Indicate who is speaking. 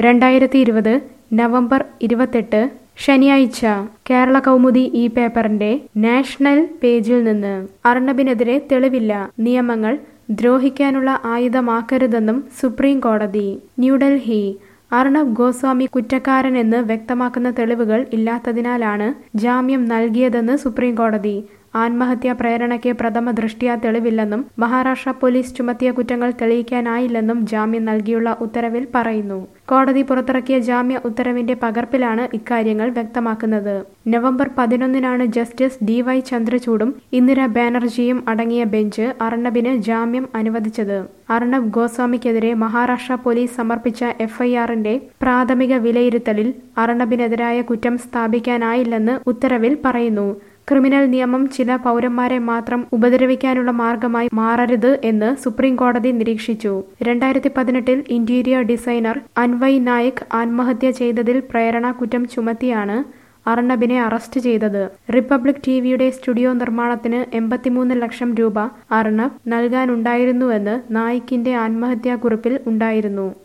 Speaker 1: രണ്ടായിരത്തി ഇരുപത് നവംബർ ഇരുപത്തെട്ട് ശനിയാഴ്ച കേരള കൗമുദി ഈ പേപ്പറിന്റെ നാഷണൽ പേജിൽ നിന്ന് അർണബിനെതിരെ തെളിവില്ല നിയമങ്ങൾ ദ്രോഹിക്കാനുള്ള ആയുധമാക്കരുതെന്നും സുപ്രീം കോടതി ന്യൂഡൽഹി അർണബ് ഗോസ്വാമി കുറ്റക്കാരനെന്ന് വ്യക്തമാക്കുന്ന തെളിവുകൾ ഇല്ലാത്തതിനാലാണ് ജാമ്യം നൽകിയതെന്ന് സുപ്രീം കോടതി ആത്മഹത്യാ പ്രേരണയ്ക്ക് പ്രഥമ ദൃഷ്ട്യാ തെളിവില്ലെന്നും മഹാരാഷ്ട്ര പോലീസ് ചുമത്തിയ കുറ്റങ്ങൾ തെളിയിക്കാനായില്ലെന്നും ജാമ്യം നൽകിയുള്ള ഉത്തരവിൽ പറയുന്നു കോടതി പുറത്തിറക്കിയ ജാമ്യ ഉത്തരവിന്റെ പകർപ്പിലാണ് ഇക്കാര്യങ്ങൾ വ്യക്തമാക്കുന്നത് നവംബർ പതിനൊന്നിനാണ് ജസ്റ്റിസ് ഡി വൈ ചന്ദ്രചൂഡും ഇന്ദിര ബാനർജിയും അടങ്ങിയ ബെഞ്ച് അർണബിന് ജാമ്യം അനുവദിച്ചത് അർണബ് ഗോസ്വാമിക്കെതിരെ മഹാരാഷ്ട്ര പോലീസ് സമർപ്പിച്ച എഫ്ഐആറിന്റെ പ്രാഥമിക വിലയിരുത്തലിൽ അർണബിനെതിരായ കുറ്റം സ്ഥാപിക്കാനായില്ലെന്ന് ഉത്തരവിൽ പറയുന്നു ക്രിമിനൽ നിയമം ചില പൗരന്മാരെ മാത്രം ഉപദ്രവിക്കാനുള്ള മാർഗമായി മാറരുത് എന്ന് സുപ്രീം കോടതി നിരീക്ഷിച്ചു രണ്ടായിരത്തി പതിനെട്ടിൽ ഇന്റീരിയർ ഡിസൈനർ അൻവയ് നായിക് ആത്മഹത്യ ചെയ്തതിൽ പ്രേരണ കുറ്റം ചുമത്തിയാണ് അർണബിനെ അറസ്റ്റ് ചെയ്തത് റിപ്പബ്ലിക് ടിവിയുടെ സ്റ്റുഡിയോ നിർമ്മാണത്തിന് എൺപത്തിമൂന്ന് ലക്ഷം രൂപ അർണബ് നൽകാനുണ്ടായിരുന്നുവെന്ന് നായിക്കിന്റെ ആത്മഹത്യാക്കുറിപ്പിൽ ഉണ്ടായിരുന്നു